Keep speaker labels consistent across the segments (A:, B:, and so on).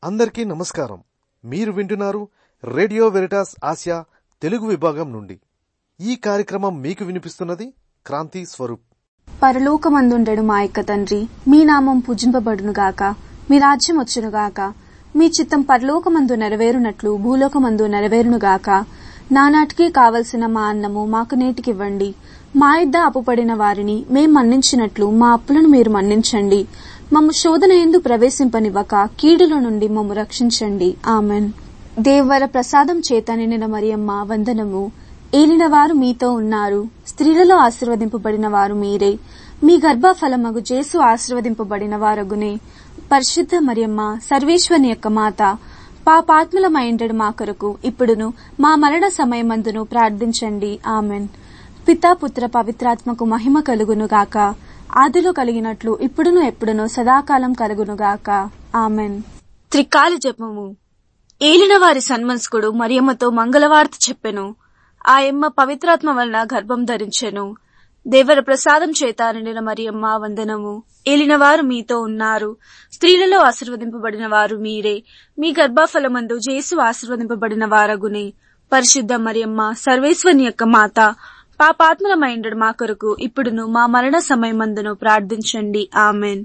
A: అందరికీ నమస్కారం మీరు వింటున్నారు రేడియో వెరిటాస్ ఆసియా తెలుగు విభాగం నుండి ఈ కార్యక్రమం మీకు వినిపిస్తున్నది క్రాంతి స్వరూప్
B: పరలోకమందుండెడు మా యొక్క తండ్రి మీ నామం పూజింపబడునుగాక మీ రాజ్యం వచ్చునుగాక మీ చిత్తం పరలోకమందు నెరవేరునట్లు భూలోకమందు నెరవేరునుగాక నానాటికి కావలసిన మా అన్నము మాకు నేటికివ్వండి మా ఇద్ద అప్పుపడిన వారిని మేం మన్నించినట్లు మా అప్పులను మీరు మన్నించండి మమ్ము శోధన ఎందు ప్రవేశింపనివ్వక కీడుల నుండి మమ్ము రక్షించండి ఆమెన్ దేవర ప్రసాదం చేత నిండిన మరియమ్మ వందనము ఏలిన వారు మీతో ఉన్నారు స్త్రీలలో ఆశీర్వదింపబడిన వారు మీరే మీ గర్భఫలమగు జేసు ఆశీర్వదింపబడిన వారగునే పరిశుద్ధ మరియమ్మ సర్వేశ్వని యొక్క మాత పాపాత్ములమైండడు మా కొరకు ఇప్పుడును మా మరణ సమయమందును ప్రార్థించండి ఆమెన్ పితా పుత్ర పవిత్రాత్మకు మహిమ కలుగును గాక ఆదిలో కలిగినట్లు ఇప్పుడును ఎప్పుడును సదాకాలం కలుగునుగాక ఆమెన్ త్రికాల జపము ఏలిన వారి సన్మన్స్కుడు మరియమ్మతో మంగళవార్త చెప్పెను ఆయమ్మ పవిత్రాత్మ వలన గర్భం ధరించెను దేవర ప్రసాదం చేత నిండిన మరియమ్మ వందనము ఏలినవారు మీతో ఉన్నారు స్త్రీలలో ఆశీర్వదింపబడిన వారు మీరే మీ గర్భఫలమందు జేసు ఆశీర్వదింపబడిన వారగునే పరిశుద్ధ మరియమ్మ సర్వేశ్వని యొక్క మాత పాపాత్మలమైండడు మా కొరకు ఇప్పుడును మా మరణ సమయమందును ప్రార్థించండి ఆమెన్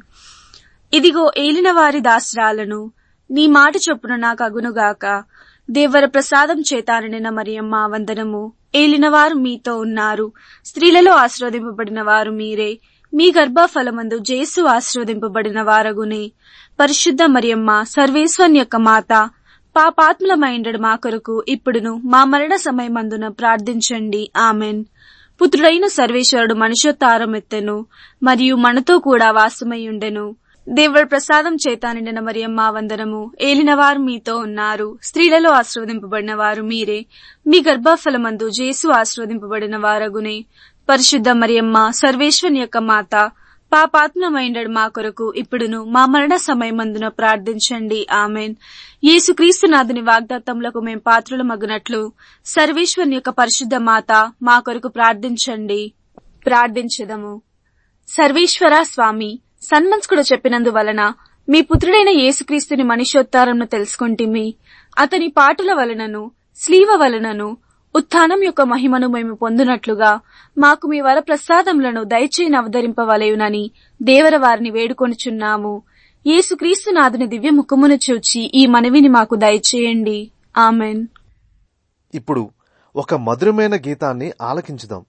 B: ఇదిగో ఏలిన వారి దాసరాలను నీ మాట చొప్పున నాకు అగునుగాక దేవర ప్రసాదం చేతాననిన మరియమ్మ వందనము ఏలినవారు మీతో ఉన్నారు స్త్రీలలో ఆశీర్వదింపబడిన వారు మీరే మీ గర్భఫలమందు జేసు ఆశీర్వదింపబడిన వారగునే పరిశుద్ధ మరియమ్మ సర్వేశ్వన్ యొక్క మాత పాపాత్ములమైండడు మా కొరకు ఇప్పుడును మా మరణ సమయమందున ప్రార్థించండి ఆమెన్ పుత్రుడైన సర్వేశ్వరుడు మనుషోత్తారం ఎత్తెను మరియు మనతో కూడా వాసమై ఉండెను దేవుడి ప్రసాదం చేత నిండిన మరియమ్మ వందనము ఏలినవారు మీతో ఉన్నారు స్త్రీలలో ఆశీర్వదింపబడిన వారు మీరే మీ గర్భఫలమందు జేసు ఆశీర్వదింపబడిన వారగునే పరిశుద్ధ మరియమ్మ సర్వేశ్వని యొక్క మాత పాపాత్మమైండడు మా కొరకు ఇప్పుడును మా మరణ సమయమందున ప్రార్థించండి ఆమెన్ యేసుక్రీస్తునాథుని వాగ్దాత్తములకు మేం పాత్రుల మగునట్లు సర్వేశ్వరుని యొక్క పరిశుద్ధ మాత మా కొరకు ప్రార్థించండి ప్రార్థించదము సర్వేశ్వర స్వామి సన్మంస్కుడు చెప్పినందువలన మీ పుత్రుడైన యేసుక్రీస్తుని మనుష్యోత్తారంను తెలుసుకుంటిమి అతని పాటుల వలనను స్లీవ వలనను ఉత్థానం యొక్క మహిమను మేము పొందునట్లుగా మాకు మీ వర ప్రసాదములను దయచేయని అవతరింపవలయునని దేవర వారిని వేడుకొనుచున్నాము యేసుక్రీస్తు నాథుని దివ్య ముఖమును చూచి ఈ మనవిని మాకు దయచేయండి ఆమెన్
A: ఇప్పుడు ఒక మధురమైన గీతాన్ని ఆలకించుదాం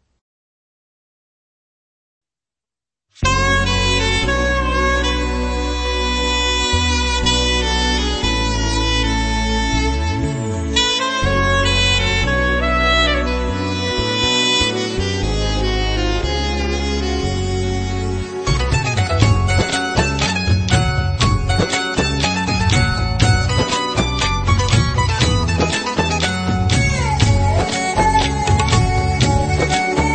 C: Thank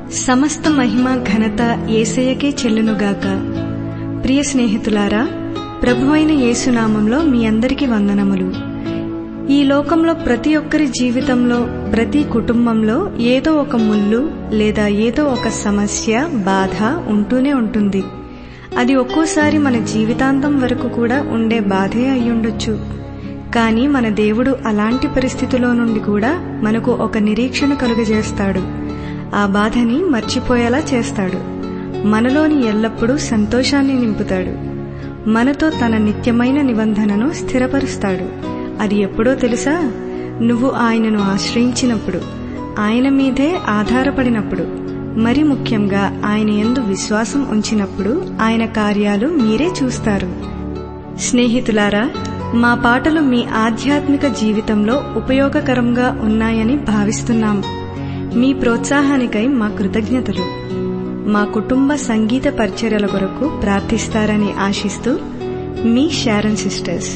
C: సమస్త మహిమ ఘనత ఏసయ్యకే చెల్లునుగాక ప్రియ స్నేహితులారా ప్రభువైన యేసునామంలో మీ అందరికీ వందనములు ఈ లోకంలో ప్రతి ఒక్కరి జీవితంలో ప్రతి కుటుంబంలో ఏదో ఒక ముళ్ళు లేదా ఏదో ఒక సమస్య బాధ ఉంటూనే ఉంటుంది అది ఒక్కోసారి మన జీవితాంతం వరకు కూడా ఉండే బాధే అయ్యుండొచ్చు కానీ మన దేవుడు అలాంటి పరిస్థితిలో నుండి కూడా మనకు ఒక నిరీక్షణ కలుగజేస్తాడు ఆ బాధని మర్చిపోయేలా చేస్తాడు మనలోని ఎల్లప్పుడూ సంతోషాన్ని నింపుతాడు మనతో తన నిత్యమైన నిబంధనను స్థిరపరుస్తాడు అది ఎప్పుడో తెలుసా నువ్వు ఆయనను ఆశ్రయించినప్పుడు ఆయన మీదే ఆధారపడినప్పుడు మరి ముఖ్యంగా ఆయన ఎందు విశ్వాసం ఉంచినప్పుడు ఆయన కార్యాలు మీరే చూస్తారు స్నేహితులారా మా పాటలు మీ ఆధ్యాత్మిక జీవితంలో ఉపయోగకరంగా ఉన్నాయని భావిస్తున్నాం మీ ప్రోత్సాహానికై మా కృతజ్ఞతలు మా కుటుంబ సంగీత పరిచర్యల కొరకు ప్రార్థిస్తారని ఆశిస్తూ మీ షారన్ సిస్టర్స్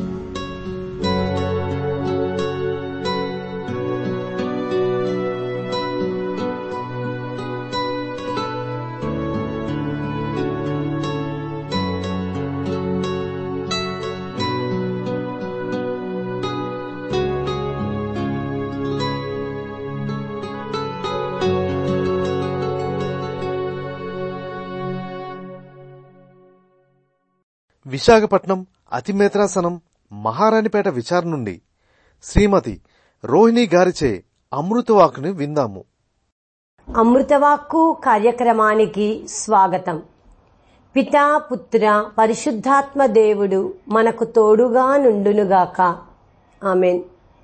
A: విశాఖపట్నం అతిమేత్రాసనం మహారాణిపేట విచారణ నుండి శ్రీమతి రోహిణి గారిచే అమృతవాకుని విందాము
D: అమృతవాక్కు కార్యక్రమానికి స్వాగతం పితా పుత్ర పరిశుద్ధాత్మ దేవుడు మనకు తోడుగా నుండునుగాక ఆమెన్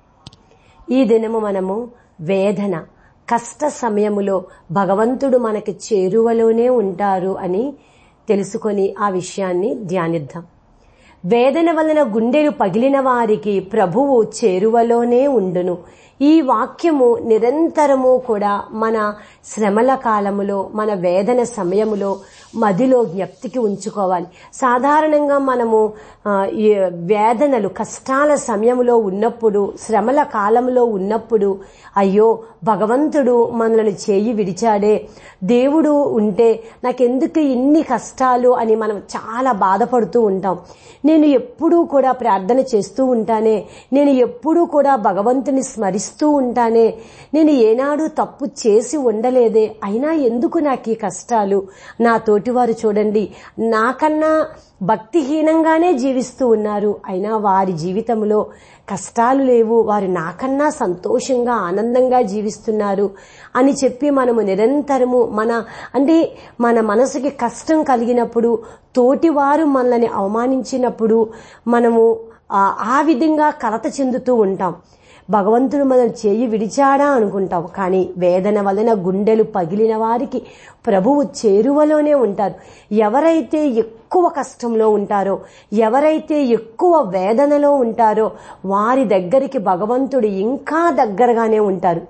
D: ఈ దినము మనము వేదన కష్ట సమయములో భగవంతుడు మనకి చేరువలోనే ఉంటారు అని తెలుసుకొని ఆ విషయాన్ని ధ్యానిద్దాం వేదన వలన గుండెలు పగిలిన వారికి ప్రభువు చేరువలోనే ఉండును ఈ వాక్యము నిరంతరము కూడా మన శ్రమల కాలములో మన వేదన సమయములో మదిలో జ్ఞప్తికి ఉంచుకోవాలి సాధారణంగా మనము ఆ, ఈ వేదనలు కష్టాల సమయంలో ఉన్నప్పుడు శ్రమల కాలంలో ఉన్నప్పుడు అయ్యో భగవంతుడు మనల్ని చేయి విడిచాడే దేవుడు ఉంటే నాకెందుకు ఇన్ని కష్టాలు అని మనం చాలా బాధపడుతూ ఉంటాం నేను ఎప్పుడూ కూడా ప్రార్థన చేస్తూ ఉంటానే నేను ఎప్పుడూ కూడా భగవంతుని స్మరిస్తూ ఉంటానే నేను ఏనాడు తప్పు చేసి ఉండలేదే అయినా ఎందుకు నాకు ఈ కష్టాలు నా తోటివారు చూడండి నాకన్నా భక్తిహీనంగానే జీవిస్తూ ఉన్నారు అయినా వారి జీవితంలో కష్టాలు లేవు వారు నాకన్నా సంతోషంగా ఆనందంగా జీవిస్తున్నారు అని చెప్పి మనము నిరంతరము మన అంటే మన మనసుకి కష్టం కలిగినప్పుడు తోటివారు మనల్ని అవమానించినప్పుడు మనము ఆ ఆ విధంగా కలత చెందుతూ ఉంటాం భగవంతుడు మనం చేయి విడిచాడా అనుకుంటాం కానీ వేదన వలన గుండెలు పగిలిన వారికి ప్రభువు చేరువలోనే ఉంటారు ఎవరైతే ఎక్కువ కష్టంలో ఉంటారో ఎవరైతే ఎక్కువ వేదనలో ఉంటారో వారి దగ్గరికి భగవంతుడు ఇంకా దగ్గరగానే ఉంటారు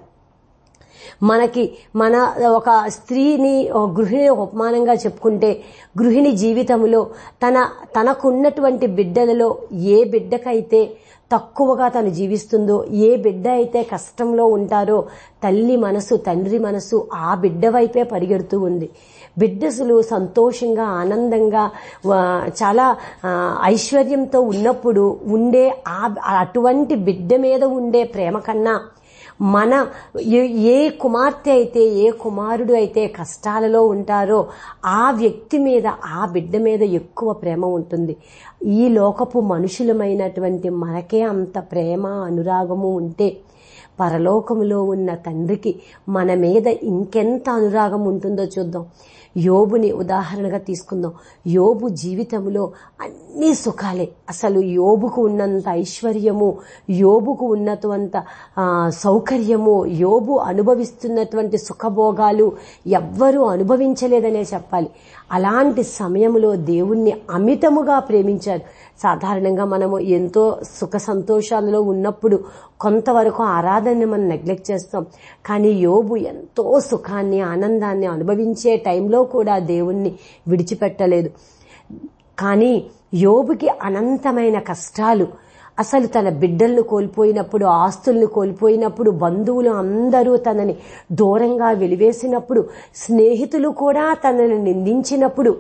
D: మనకి మన ఒక స్త్రీని ఒక గృహిణి ఒక ఉపమానంగా చెప్పుకుంటే గృహిణి జీవితంలో తన తనకున్నటువంటి బిడ్డలలో ఏ బిడ్డకైతే తక్కువగా తను జీవిస్తుందో ఏ బిడ్డ అయితే కష్టంలో ఉంటారో తల్లి మనసు తండ్రి మనసు ఆ బిడ్డ వైపే పరిగెడుతూ ఉంది బిడ్డసులు సంతోషంగా ఆనందంగా వా- చాలా ఆ, ఐశ్వర్యంతో ఉన్నప్పుడు ఉండే ఆ అటువంటి బిడ్డ మీద ఉండే ప్రేమ కన్నా మన ఏ- ఏ కుమార్తె అయితే ఏ కుమారుడు అయితే కష్టాలలో ఉంటారో ఆ వ్యక్తి మీద ఆ బిడ్డ మీద ఎక్కువ ప్రేమ ఉంటుంది ఈ లోకపు మనుషులమైనటువంటి మనకే అంత ప్రేమ అనురాగము ఉంటే పరలోకములో ఉన్న తండ్రికి మన మీద ఇంకెంత అనురాగం ఉంటుందో చూద్దాం యోబుని ఉదాహరణగా తీసుకుందాం యోబు జీవితంలో అన్ని సుఖాలే అసలు యోబుకు ఉన్నంత ఐశ్వర్యము యోబుకు ఉన్నటువంటి ఆ, సౌకర్యము యోబు అనుభవిస్తున్నటువంటి సుఖభోగాలు ఎవ్వరూ అనుభవించలేదనే చెప్పాలి అలాంటి సమయంలో దేవుణ్ణి అమితముగా ప్రేమించారు సాధారణంగా మనము ఎంతో సుఖ సంతోషాలలో ఉన్నప్పుడు కొంతవరకు ఆరాధనని మనం నెగ్లెక్ట్ చేస్తాం కానీ యోబు ఎంతో సుఖాన్ని ఆనందాన్ని అనుభవించే టైంలో కూడా దేవుణ్ణి విడిచిపెట్టలేదు కానీ యోబుకి అనంతమైన కష్టాలు అసలు తన బిడ్డలను కోల్పోయినప్పుడు ఆస్తుల్ని కోల్పోయినప్పుడు బంధువులు అందరూ తనని దూరంగా వెలివేసినప్పుడు స్నేహితులు కూడా తనని నిందించినప్పుడు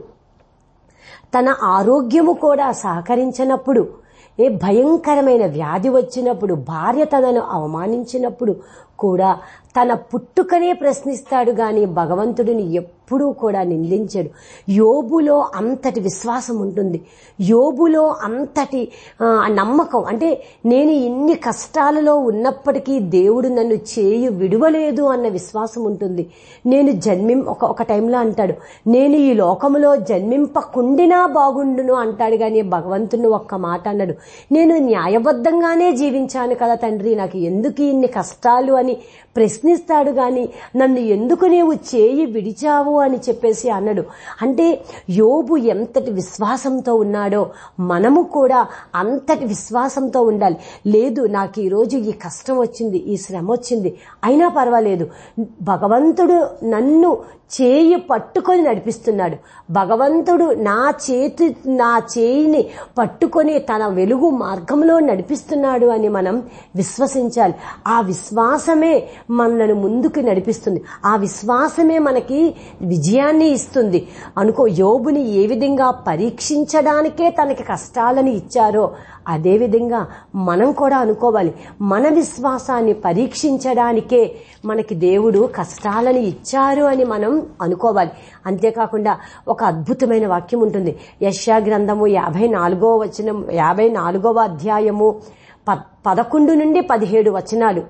D: తన ఆరోగ్యము కూడా సహకరించినప్పుడు ఏ భయంకరమైన వ్యాధి వచ్చినప్పుడు భార్య తనను అవమానించినప్పుడు కూడా తన పుట్టుకనే ప్రశ్నిస్తాడు గాని భగవంతుడిని ఎప్పుడూ కూడా నిందించడు యోబులో అంతటి విశ్వాసం ఉంటుంది యోబులో అంతటి ఆ, నమ్మకం అంటే నేను ఇన్ని కష్టాలలో ఉన్నప్పటికీ దేవుడు నన్ను చేయి విడువలేదు అన్న విశ్వాసం ఉంటుంది నేను జన్మిం ఒక ఒక టైంలో అంటాడు నేను ఈ లోకములో జన్మింపకుండినా బాగుండును అంటాడు కానీ భగవంతుని ఒక్క మాట అన్నాడు నేను న్యాయబద్ధంగానే జీవించాను కదా తండ్రి నాకు ఎందుకు ఇన్ని కష్టాలు అని ప్రశ్నిస్తాడు గాని నన్ను ఎందుకు నీవు చేయి విడిచావు అని చెప్పేసి అన్నాడు అంటే యోబు ఎంతటి విశ్వాసంతో ఉన్నాడో మనము కూడా అంతటి విశ్వాసంతో ఉండాలి లేదు నాకు ఈరోజు ఈ కష్టం వచ్చింది ఈ శ్రమ వచ్చింది అయినా పర్వాలేదు భగవంతుడు నన్ను చేయి పట్టుకొని నడిపిస్తున్నాడు భగవంతుడు నా చేతి నా చేయిని పట్టుకొని తన వెలుగు మార్గంలో నడిపిస్తున్నాడు అని మనం విశ్వసించాలి ఆ విశ్వాసమే మనల్ని ముందుకు నడిపిస్తుంది ఆ విశ్వాసమే మనకి విజయాన్ని ఇస్తుంది అనుకో యోబుని ఏ విధంగా పరీక్షించడానికే తనకి కష్టాలని ఇచ్చారో అదేవిధంగా మనం కూడా అనుకోవాలి మన విశ్వాసాన్ని పరీక్షించడానికే మనకి దేవుడు కష్టాలని ఇచ్చారు అని మనం అనుకోవాలి అంతేకాకుండా ఒక అద్భుతమైన వాక్యం ఉంటుంది యశా గ్రంథము యాభై నాలుగో వచనం యాభై నాలుగవ అధ్యాయము ప పదకొండు నుండి పదిహేడు వచనాలు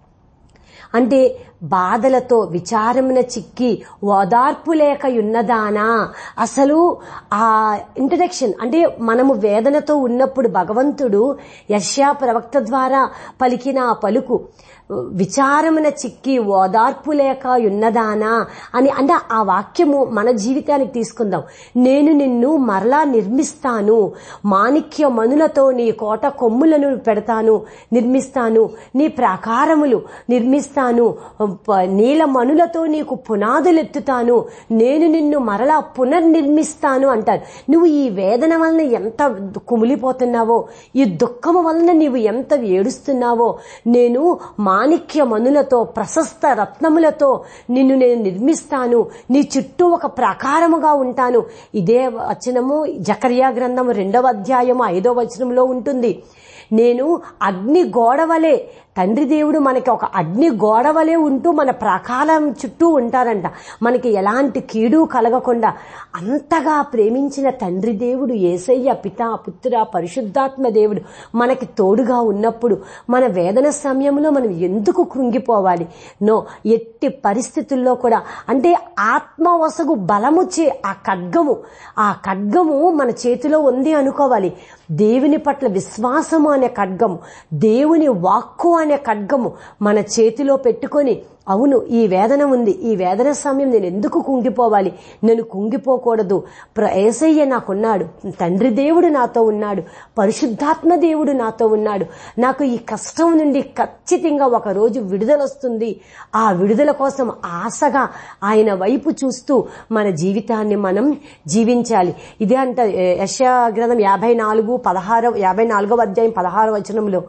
D: అంటే బాధలతో విచారమున చిక్కి ఓదార్పు లేక ఉన్నదానా అసలు ఆ ఇంట్రడక్షన్ అంటే మనము వేదనతో ఉన్నప్పుడు భగవంతుడు యశ్యా ప్రవక్త ద్వారా పలికిన ఆ పలుకు విచారమున చిక్కి ఓదార్పు లేక ఉన్నదానా అని అంటే ఆ వాక్యము మన జీవితానికి తీసుకుందాం నేను నిన్ను మరలా నిర్మిస్తాను మాణిక్య మనులతో నీ కోట కొమ్ములను పెడతాను నిర్మిస్తాను నీ ప్రాకారములు నిర్మిస్తాను ప- నీల మనులతో నీకు పునాదులెత్తుతాను నేను నిన్ను మరలా పునర్నిర్మిస్తాను అంటారు నువ్వు ఈ వేదన వలన ఎంత కుమిలిపోతున్నావో ఈ దుఃఖము వలన నీవు ఎంత ఏడుస్తున్నావో నేను మాణిక్య మనులతో ప్రశస్త రత్నములతో నిన్ను నేను నిర్మిస్తాను నీ చుట్టూ ఒక ప్రాకారముగా ఉంటాను ఇదే వచనము జకర్యా గ్రంథము రెండవ అధ్యాయము ఐదవ వచనంలో ఉంటుంది నేను అగ్ని గోడవలే తండ్రి దేవుడు మనకి ఒక అగ్ని గోడవలే ఉంటూ మన ప్రాకారం చుట్టూ ఉంటారంట మనకి ఎలాంటి కీడు కలగకుండా అంతగా ప్రేమించిన తండ్రి దేవుడు ఏసయ్య పిత పుత్ర పరిశుద్ధాత్మ దేవుడు మనకి తోడుగా ఉన్నప్పుడు మన వేదన సమయంలో మనం ఎందుకు కృంగిపోవాలి నో ఎట్టి పరిస్థితుల్లో కూడా అంటే ఆత్మవసగు బలము చే ఆ ఖడ్గము ఆ ఖడ్గము మన చేతిలో ఉంది అనుకోవాలి దేవుని పట్ల విశ్వాసము అనే ఖడ్గము దేవుని వాక్కు అనే ఖడ్గము మన చేతిలో పెట్టుకొని అవును ఈ వేదన ఉంది ఈ వేదన సమయం నేను ఎందుకు కుంగిపోవాలి నేను కుంగిపోకూడదు ప్ర- ఏసయ్య నాకున్నాడు తండ్రి దేవుడు నాతో ఉన్నాడు పరిశుద్ధాత్మ దేవుడు నాతో ఉన్నాడు నాకు ఈ కష్టం నుండి ఖచ్చితంగా ఒక రోజు విడుదల వస్తుంది ఆ విడుదల కోసం ఆశగా ఆయన వైపు చూస్తూ మన జీవితాన్ని మనం జీవించాలి ఇదే అంట యశా గ్రంథం యాభై నాలుగు పదహారవ యాభై నాలుగవ అధ్యాయం పదహారవ వచనంలో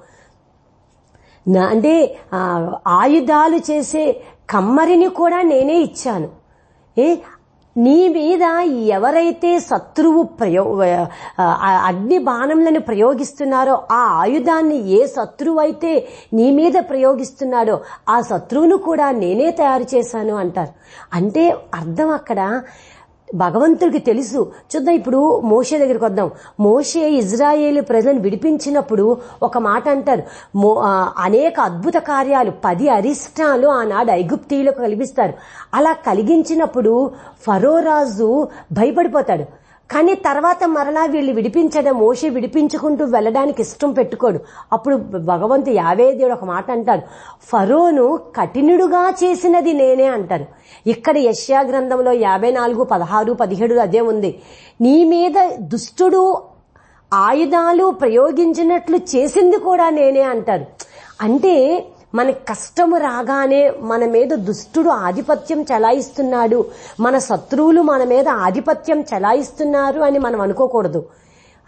D: నా- అంటే ఆ, ఆయుధాలు చేసే కమ్మరిని కూడా నేనే ఇచ్చాను ఏ నీ మీద ఎవరైతే శత్రువు ప్రయో ఆ, ఆ అగ్ని బాణంలను ప్రయోగిస్తున్నారో ఆ ఆయుధాన్ని ఏ శత్రువు అయితే నీ మీద ప్రయోగిస్తున్నాడో ఆ శత్రువును కూడా నేనే తయారు చేశాను అంటారు అంటే అర్థం అక్కడ భగవంతుడికి తెలుసు చూద్దాం ఇప్పుడు మోషే దగ్గరికి వద్దాం మోషే ఇజ్రాయేల్ ప్రజలను విడిపించినప్పుడు ఒక మాట అంటారు మో- ఆ, అనేక అద్భుత కార్యాలు పది అరిష్టాలు ఆనాడు ఐగుప్తీయులకు కలిగిస్తారు అలా కలిగించినప్పుడు ఫరో రాజు భయపడిపోతాడు కానీ తర్వాత మరలా వీళ్ళు విడిపించడం మోషే విడిపించుకుంటూ వెళ్ళడానికి ఇష్టం పెట్టుకోడు అప్పుడు భగవంతు యావే దేవుడు ఒక మాట అంటాడు ఫరోను కఠినుడుగా చేసినది నేనే అంటారు ఇక్కడ యశ్యా గ్రంథంలో యాభై నాలుగు పదహారు పదిహేడు అదే ఉంది నీ మీద దుష్టుడు ఆయుధాలు ప్రయోగించినట్లు చేసింది కూడా నేనే అంటారు అంటే మన కష్టము రాగానే మన మీద దుష్టుడు ఆధిపత్యం చెలాయిస్తున్నాడు మన శత్రువులు మన మీద ఆధిపత్యం చెలాయిస్తున్నారు అని మనం అనుకోకూడదు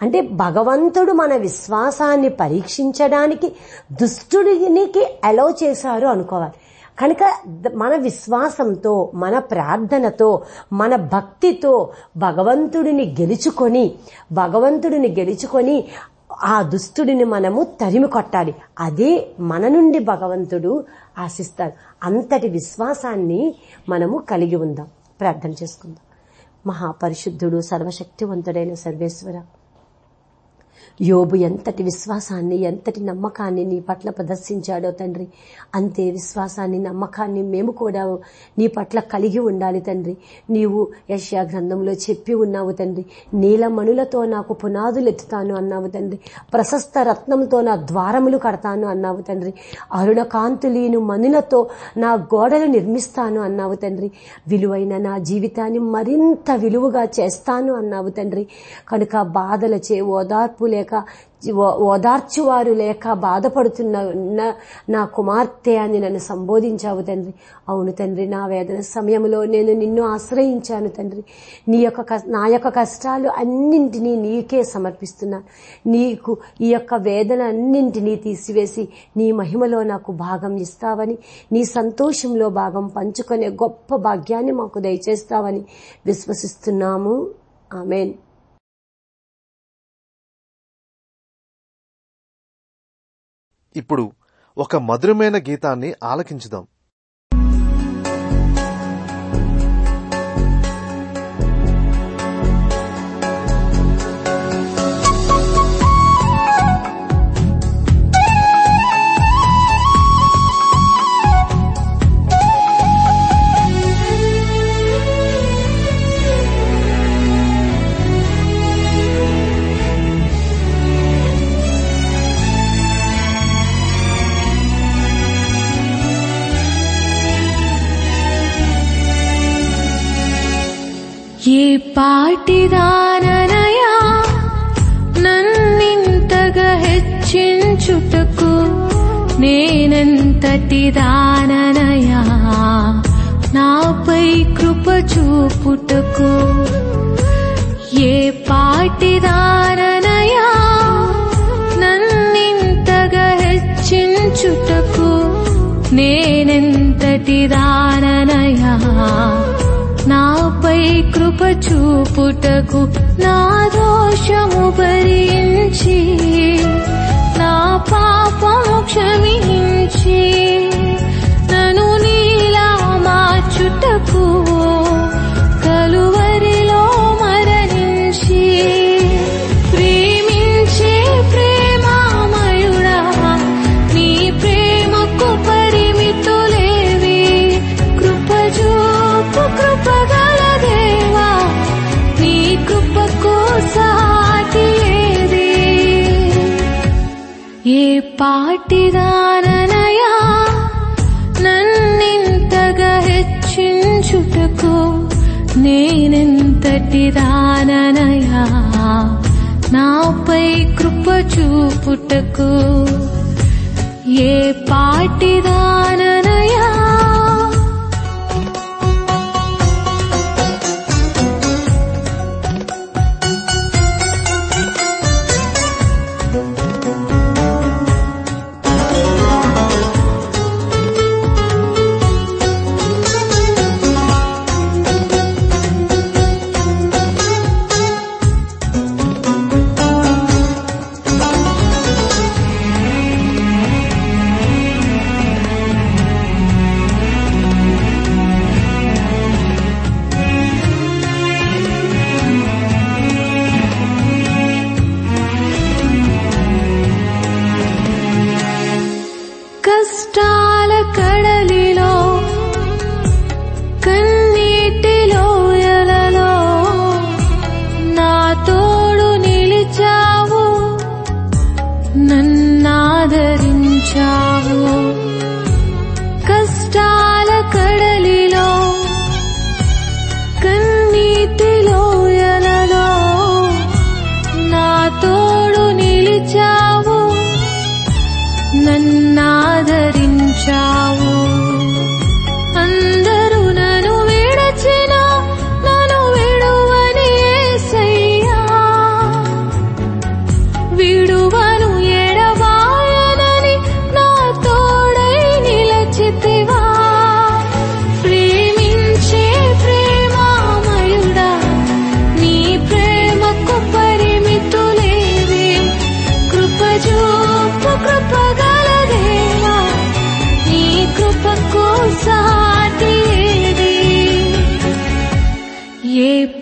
D: అంటే భగవంతుడు మన విశ్వాసాన్ని పరీక్షించడానికి దుష్టుడినికి అలౌ చేశారు అనుకోవాలి కనుక ద- మన విశ్వాసంతో మన ప్రార్థనతో మన భక్తితో భగవంతుడిని గెలుచుకొని భగవంతుడిని గెలుచుకొని ఆ దుష్టుడిని మనము తరిమి కొట్టాలి అదే మన నుండి భగవంతుడు ఆశిస్తాడు అంతటి విశ్వాసాన్ని మనము కలిగి ఉందాం ప్రార్థన చేసుకుందాం మహాపరిశుద్ధుడు సర్వశక్తివంతుడైన సర్వేశ్వర యోబు ఎంతటి విశ్వాసాన్ని ఎంతటి నమ్మకాన్ని నీ పట్ల ప్రదర్శించాడో తండ్రి అంతే విశ్వాసాన్ని నమ్మకాన్ని మేము కూడా నీ పట్ల కలిగి ఉండాలి తండ్రి నీవు యశ్యా గ్రంథంలో చెప్పి ఉన్నావు తండ్రి నీలమణులతో నాకు పునాదులు ఎత్తుతాను అన్నావు తండ్రి ప్రశస్త రత్నంతో నా ద్వారములు కడతాను అన్నావు తండ్రి అరుణకాంతులీను మనులతో నా గోడలు నిర్మిస్తాను అన్నావు తండ్రి విలువైన నా జీవితాన్ని మరింత విలువగా చేస్తాను అన్నావు తండ్రి కనుక బాధలచే ఓదార్పు లేక ఓ- ఓదార్చువారు లేక బాధపడుతున్న ఉన్న- నా కుమార్తె అని నన్ను సంబోధించావు తండ్రి అవును తండ్రి నా వేదన సమయంలో నేను నిన్ను ఆశ్రయించాను తండ్రి నీ యొక్క కస్- నా యొక్క కష్టాలు అన్నింటినీ నీకే సమర్పిస్తున్నాను నీకు ఈ యొక్క వేదన అన్నింటినీ తీసివేసి నీ మహిమలో నాకు భాగం ఇస్తావని నీ సంతోషంలో భాగం పంచుకునే గొప్ప భాగ్యాన్ని మాకు దయచేస్తావని విశ్వసిస్తున్నాము ఆమెన్
A: ఇప్పుడు ఒక మధురమైన గీతాన్ని ఆలకించుదాం
E: ఏ పాటిదాననయా నన్నింతగా హెచ్చించుటకు నేనెంతటి దాననయా నాపై కృప చూపుటకు ఏ పాటిదాననయా నన్నింతగా హెచ్చించుటకు నేనెంతటి దాననయా నాపై కృప చూపుటకు నా దోషము భరించి నా పాపము క్షమించి నన్ను నీలా మార్చుటకు కలువరిలో మరణించి ప్రేమించే ప్రేమామయుడా నీ ప్రేమకు పరిమితులేవి కృపజూపు కృపగల దేవా నీ కృపకు సాటి ఏది ఏ పాటిదాననయా నన్నింతగా హెచ్చించుటకు నేనెంతటి దాననయా నాపై కృప చూపుటకు ఏ పాటిదాననయా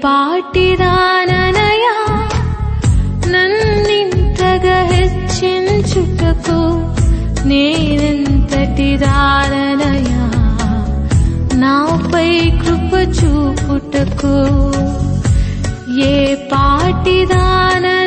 E: పాటిదాననయా నన్నింతగా హెచ్చించుటకు నేనెంతటి దాననయా నాపై కృప చూపుటకు ఏ పాటిదాన